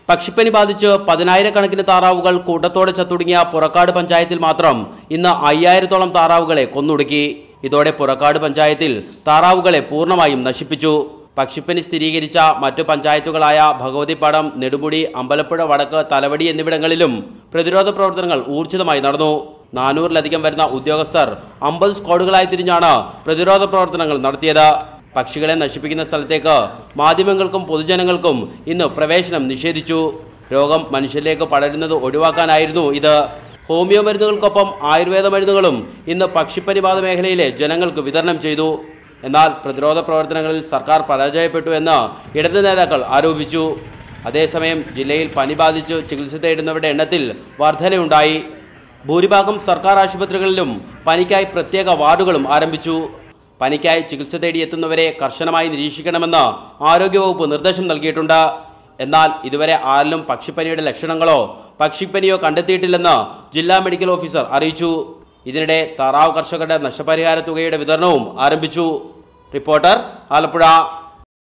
പക്ഷിപ്പനി ബാധിച്ച് പതിനായിരക്കണക്കിന് താറാവുകൾ കൂട്ടത്തോടെ ചത്തൊടുങ്ങിയ പുറക്കാട് പഞ്ചായത്തിൽ മാത്രം ഇന്ന് അയ്യായിരത്തോളം താറാവുകളെ കൊന്നൊടുക്കി ഇതോടെ പുറക്കാട് പഞ്ചായത്തിൽ താറാവുകളെ പൂർണ്ണമായും നശിപ്പിച്ചു പക്ഷിപ്പനി സ്ഥിരീകരിച്ച മറ്റു പഞ്ചായത്തുകളായ ഭഗവതിപ്പാടം നെടുമുടി അമ്പലപ്പുഴ വടക്ക് തലവടി എന്നിവിടങ്ങളിലും പ്രതിരോധ പ്രവർത്തനങ്ങൾ ഊർജിതമായി നടന്നു നാനൂറിലധികം വരുന്ന ഉദ്യോഗസ്ഥർ അമ്പത് സ്ക്വാഡുകളായി തിരിഞ്ഞാണ് പ്രതിരോധ പ്രവർത്തനങ്ങൾ നടത്തിയത് പക്ഷികളെ നശിപ്പിക്കുന്ന സ്ഥലത്തേക്ക് മാധ്യമങ്ങൾക്കും പൊതുജനങ്ങൾക്കും ഇന്ന് പ്രവേശനം നിഷേധിച്ചു രോഗം മനുഷ്യരിലേക്ക് പടരുന്നത് ഒഴിവാക്കാനായിരുന്നു ഇത് ഹോമിയോ മരുന്നുകൾക്കൊപ്പം ആയുർവേദ മരുന്നുകളും ഇന്ന് പക്ഷിപ്പനി ബാധ മേഖലയിലെ ജനങ്ങൾക്ക് വിതരണം ചെയ്തു എന്നാൽ പ്രതിരോധ പ്രവർത്തനങ്ങളിൽ സർക്കാർ പരാജയപ്പെട്ടു എന്ന് ഇടത് നേതാക്കൾ ആരോപിച്ചു അതേസമയം ജില്ലയിൽ പനി ബാധിച്ചു ചികിത്സ തേടുന്നവരുടെ എണ്ണത്തിൽ വർധനയുണ്ടായി ഭൂരിഭാഗം സർക്കാർ ആശുപത്രികളിലും പനിക്കായി പ്രത്യേക വാർഡുകളും ആരംഭിച്ചു പനിക്കായി ചികിത്സ തേടി എത്തുന്നവരെ കർശനമായി നിരീക്ഷിക്കണമെന്ന് ആരോഗ്യവകുപ്പ് നിർദ്ദേശം നൽകിയിട്ടുണ്ട് എന്നാൽ ഇതുവരെ ആരിലും പക്ഷിപ്പനിയുടെ ലക്ഷണങ്ങളോ പക്ഷിപ്പനിയോ കണ്ടെത്തിയിട്ടില്ലെന്ന് ജില്ലാ മെഡിക്കൽ ഓഫീസർ അറിയിച്ചു ഇതിനിടെ താറാവ് കർഷകരുടെ നഷ്ടപരിഹാര തുകയുടെ വിതരണവും ആരംഭിച്ചു റിപ്പോർട്ടർ ആലപ്പുഴ